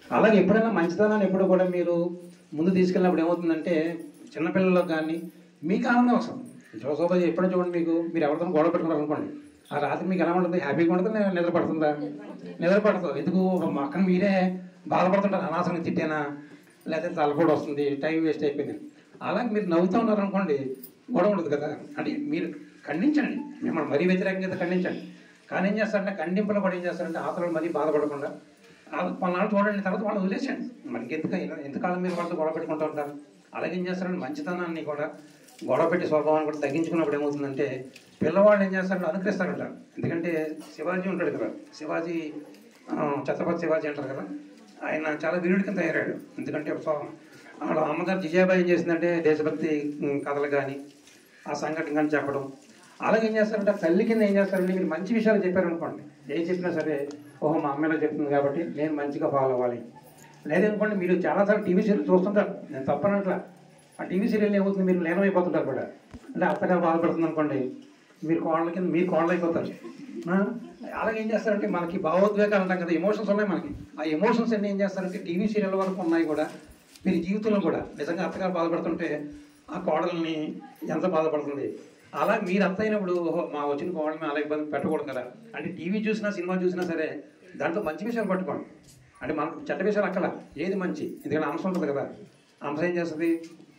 అలాగే ఎప్పుడైనా మంచితనాన్ని ఎప్పుడు కూడా మీరు ముందు తీసుకెళ్ళినప్పుడు ఏమవుతుందంటే చిన్నపిల్లలకు కానీ మీకు ఆనందం వస్తుంది జోసోబా ఎప్పుడో చూడండి మీకు మీరు ఎవరితో గొడవ పెట్టుకున్నారు అనుకోండి ఆ రాత్రి మీకు ఎలా ఉంటుంది హ్యాపీగా ఉంటుంది నిద్ర పడుతుందా నిద్ర పడుతుంది ఎందుకు మా అక్కన మీరే బాధపడుతుంటారు అనవసరంగా తిట్టానా లేకపోతే తలపోటు వస్తుంది టైం వేస్ట్ అయిపోయింది అలాగే మీరు నవ్వుతూ ఉన్నారు అనుకోండి గొడవ ఉండదు కదా అంటే మీరు ఖండించండి మిమ్మల్ని మరీ వ్యతిరేకంగా ఖండించండి కానీ ఏం చేస్తారంటే ఖండింపులు కూడా ఏం చేస్తారంటే ఆతలు మరీ బాధపడకుండా కొన్నాళ్ళు చూడండి తర్వాత వాళ్ళు వదిలేసండి మనకి ఎందుకు ఎంతకాలం మీరు వాళ్ళతో గొడవ పెట్టుకుంటూ ఉంటారు అలాగే ఏం చేస్తారంటే మంచితనాన్ని కూడా గొడవ పెట్టి స్వభావాన్ని కూడా తగ్గించుకున్నప్పుడు ఏమవుతుందంటే పిల్లవాళ్ళు ఏం చేస్తారంటే అనుకరిస్తారంట ఎందుకంటే శివాజీ ఉంటాడు కదా శివాజీ ఆ, ఛత్రపతి శివాజీ అంటారు కదా ఆయన చాలా వీరుడి కింద తయారాడు ఎందుకంటే స్వ- వాళ్ళ అమ్మగారు జిజాబాయి ఏం చేసిందంటే దేశభక్తి ఉమ్, కథలు కానీ ఆ సంఘటన కానీ చెప్పడం అలాగే ఏం చేస్తారంటే ఆ తల్లి కింద ఏం చేస్తారంటే మీరు మంచి విషయాలు చెప్పారనుకోండి ఏం చెప్పినా సరే ఓహో మా అమ్మాయిలో చెప్తుంది కాబట్టి నేను మంచిగా ఫాలో అవ్వాలి లేదనుకోండి మీరు చాలాసార్లు టీవీ సీరియల్ చూస్తుంటారు నేను తప్పనట్లా ఆ టీవీ సీరియల్ ఏమవుతుంది మీరు లీనమైపోతుంటారు కూడా అంటే అత్తగా బాధపడుతుంది అనుకోండి మీరు కోళ్ళ కింద మీరు కోళ్ళు అయిపోతారు ఆ? అలాగే ఏం చేస్తారంటే మనకి భావోద్వేగాలు అంటాం కదా ఎమోషన్స్ ఉన్నాయి మనకి ఆ ఎమోషన్స్ అన్ని ఏం చేస్తారంటే టీవీ సీరియల్ వరకు ఉన్నాయి కూడా మీరు జీవితంలో కూడా నిజంగా అత్తగారు బాధపడుతుంటే ఆ కోడల్ని ఎంత బాధపడుతుంది అలా మీరు అత్త అయినప్పుడు ఓహో మా వచ్చిన కోడల్ని అలా ఇబ్బంది పెట్టకూడదు కదా అంటే టీవీ చూసినా సినిమా చూసినా సరే దాంట్లో మంచి విషయాలు పట్టుకోండి అంటే మనకు చెడ్డ విషయాలు అక్కల ఏది మంచి ఎందుకంటే అంశం ఉంటుంది కదా అంశం ఏం చేస్తుంది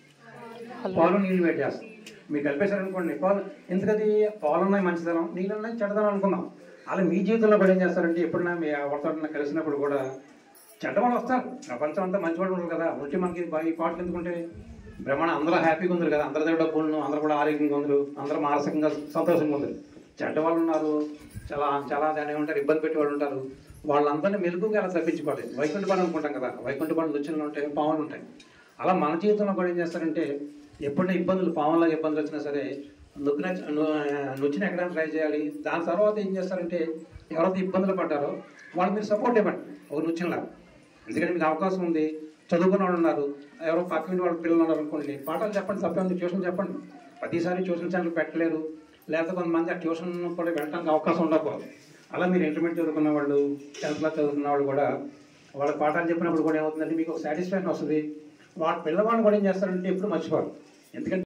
పాలు నీళ్ళు వేడి చేస్తుంది మీరు కలిపేశారనుకోండి పాలు ఎందుకది పాలు ఉన్నాయి మంచిదనం నీళ్ళు ఉన్నాయి చెడ్డదనం అనుకుందాం అలా మీ జీవితంలో కూడా ఏం చేస్తారంటే ఎప్పుడైనా మీ ఎవరితో కలిసినప్పుడు కూడా చెడ్డవాళ్ళు వస్తారు ప్రపంచం అంతా మంచివాళ్ళు ఉండరు కదా ఉంటే మనకి ఈ పాటలు ఎందుకుంటే బ్రహ్మాండ అందరూ హ్యాపీగా ఉంది కదా అందరి దగ్గర డబ్బులను అందరూ కూడా ఆరోగ్యంగా ఉందరు అందరూ మానసికంగా సంతోషంగా ఉంది చెడ్డవాళ్ళు ఉన్నారు చాలా చాలా దాని ఉంటారు ఇబ్బంది పెట్టే వాళ్ళు ఉంటారు వాళ్ళందరినీ మెలుగుగా అలా తప్పించుకోవాలి వైకుంఠ పని అనుకుంటాం కదా వైకుంఠ పని రుచులు ఉంటాయి పాములు ఉంటాయి అలా మన జీవితంలో కూడా ఏం చేస్తారంటే ఎప్పుడైనా ఇబ్బందులు పాములాగా ఇబ్బందులు వచ్చినా సరే నొక్కిన నొచ్చిన ఎక్కడానికి ట్రై చేయాలి దాని తర్వాత ఏం చేస్తారంటే ఎవరైతే ఇబ్బందులు పడ్డారో వాళ్ళు మీరు సపోర్ట్ ఇవ్వండి ఒక నృత్యంలాగా ఎందుకంటే మీకు అవకాశం ఉంది చదువుకున్న వాళ్ళు ఉన్నారు ఎవరో పక్క ఇంటి వాళ్ళ పిల్లలు ఉన్నారు అనుకోండి పాఠాలు చెప్పండి తప్పేందుకు ట్యూషన్ చెప్పండి ప్రతిసారి ట్యూషన్ సెంటర్ పెట్టలేరు లేకపోతే కొంతమంది ఆ ట్యూషన్ కూడా వెళ్ళడానికి అవకాశం ఉండకపోదు అలా మీరు ఇంటర్మీడియట్ చదువుకున్న వాళ్ళు టెన్త్ క్లాస్ చదువుకున్న వాళ్ళు కూడా వాళ్ళ పాఠాలు చెప్పినప్పుడు కూడా ఏమవుతుందంటే మీకు ఒక సాటిస్ఫాక్షన్ వస్తుంది వాళ్ళ పిల్లవాళ్ళు కూడా ఏం చేస్తారంటే ఎప్పుడు మర్చిపోరు ఎందుకంటే